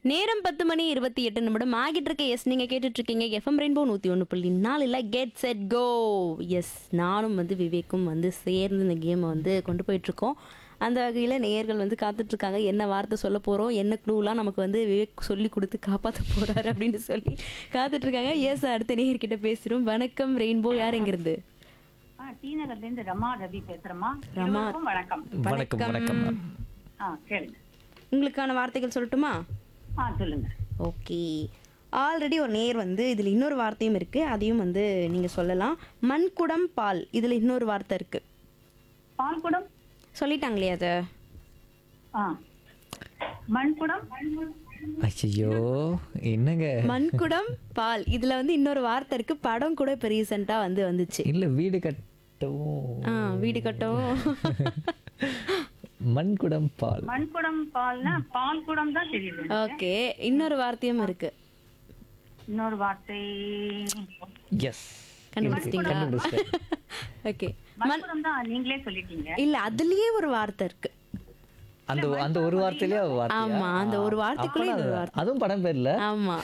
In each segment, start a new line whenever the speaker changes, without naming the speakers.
நேரம் பத்து மணி இருபத்தி எட்டு நிமிடம் ஆகிட்டு இருக்க எஸ் நீங்க கேட்டுட்டு இருக்கீங்க எஃப்எம் ரெயின்போ நூத்தி ஒன்று புள்ளி நாலுல கெட் செட் கோ எஸ் நானும் வந்து விவேக்கும் வந்து சேர்ந்து இந்த கேமை வந்து கொண்டு போயிட்டு இருக்கோம் அந்த வகையில் நேயர்கள் வந்து காத்துட்டு இருக்காங்க என்ன வார்த்தை சொல்ல போறோம் என்ன க்ளூலாம் நமக்கு வந்து விவேக் சொல்லி கொடுத்து காப்பாற்ற போறாரு அப்படின்னு சொல்லி காத்துட்டு இருக்காங்க எஸ் அடுத்த நேயர்கிட்ட பேசுறோம் வணக்கம் ரெயின்போ யாருங்கிறது
ஆ, டி நகர்ல இருந்து ரமா ரவி பேசுறேம்மா
ரமா.
இருவருக்கும் வணக்கம்
வணக்கம் வணக்கம் மேம்
ஆ கேளுங்க
உங்களுக்கான வார்த்தைகள் சொல்லட்டுமா
ஆ சொல்லுங்க
ஓகே ஆல்ரெடி ஒரு நேர் வந்து இதில் இன்னொரு வார்த்தையும் இருக்கு அதையும் வந்து நீங்கள் சொல்லலாம் மண்குடம் பால் இதில் இன்னொரு வார்த்தை இருக்கு
பால்குடம்
சொல்லிட்டாங்களே அதை
ஆ மண்குடம்
ஐயோ என்னங்க
மண்குடம் பால் இதில் வந்து இன்னொரு வார்த்தை இருக்கு படம் கூட இப்போ ரீசெண்டாக வந்து வந்துச்சு
இல்ல வீடு கட்டவும்
ஆ வீடு கட்டவும்
மண்குடம் பால்
மண்குடம் பால்னா பால்குடம் தான் தெரியுது எனக்கு.
ஓகே இன்னொரு வார்த்தையும் இருக்கு
இன்னொரு வார்த்தை
எஸ்
கண்டுபிடிச்சிட்டீங்களா ஓகே
மண்குடம் தான் நீங்களே சொல்லிட்டீங்க
இல்லை அதுலயே ஒரு வார்த்தை இருக்கு
அந்த அந்த ஒரு வார்த்தையிலே ஒரு வார்த்தை
ஆமா, அந்த ஒரு வார்த்தைக்குள்ளே இது ஒரு வார்த்தை.
அதுவும் படம் பேர்ல
ஆமா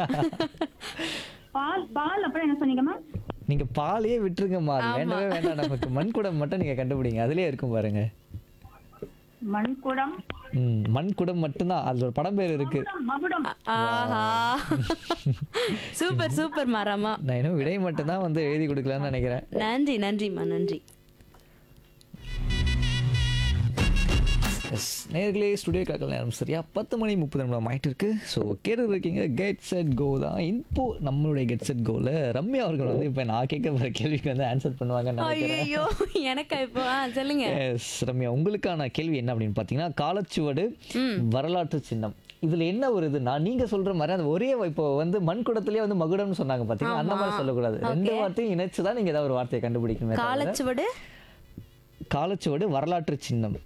பால் பால் அப்புறம் என்ன சொன்னீங்கம்மா
நீங்க பாலையே விட்டுருங்கம்மா அது வேண்டவே வேண்டாம் நமக்கு மண்குடம் மட்டும் நீங்க கண்டுபிடிங்க அதுலயே இருக்கும் பாருங்க
மண்குடம்
ம் மண்குடம் மட்டும்தான் அதுல ஒரு படம் பேர் இருக்கு
மகுடம்
ஆஹா சூப்பர் சூப்பர் மரமா
நான் இன்னும் விடை மட்டும்தான் வந்து எழுதி கொடுக்கலாம்னு நினைக்கிறேன்
நன்றி நன்றிம்மா நன்றி
எஸ் நேர்களே ஸ்டுடியோ காக்கல் நேரம் சரியா பத்து மணி முப்பது நிமிடம் ஆயிட்டு இருக்கு ஸோ கேட்டு இருக்கீங்க கெட் செட் கோ தான் இப்போ நம்மளுடைய கெட் செட் கோல ரம்யா அவர்கள் வந்து இப்போ நான் கேட்க போகிற கேள்விக்கு வந்து ஆன்சர் பண்ணுவாங்கன்னு நினைக்கிறேன்
ஐயோ எனக்கா இப்போ ஆ, சொல்லுங்க
எஸ் ரம்யா உங்களுக்கான கேள்வி என்ன அப்படின்னு பார்த்தீங்கன்னா காலச்சுவடு வரலாற்று சின்னம் இதுல என்ன ஒரு இதுனா நீங்க சொல்ற மாதிரி அந்த ஒரே இப்போ வந்து மண்குடத்திலேயே வந்து மகுடம்னு சொன்னாங்க பாத்தீங்கன்னா அந்த மாதிரி சொல்லக்கூடாது ரெண்டு வார்த்தையும் இணைச்சு தான் நீங்க ஏதாவது ஒரு வார்த்தையை கண்டுபிடிக்கணுமே தவிர,
காலச்சுவடு
காலச்சுவடு வரலாற்று சின்னம்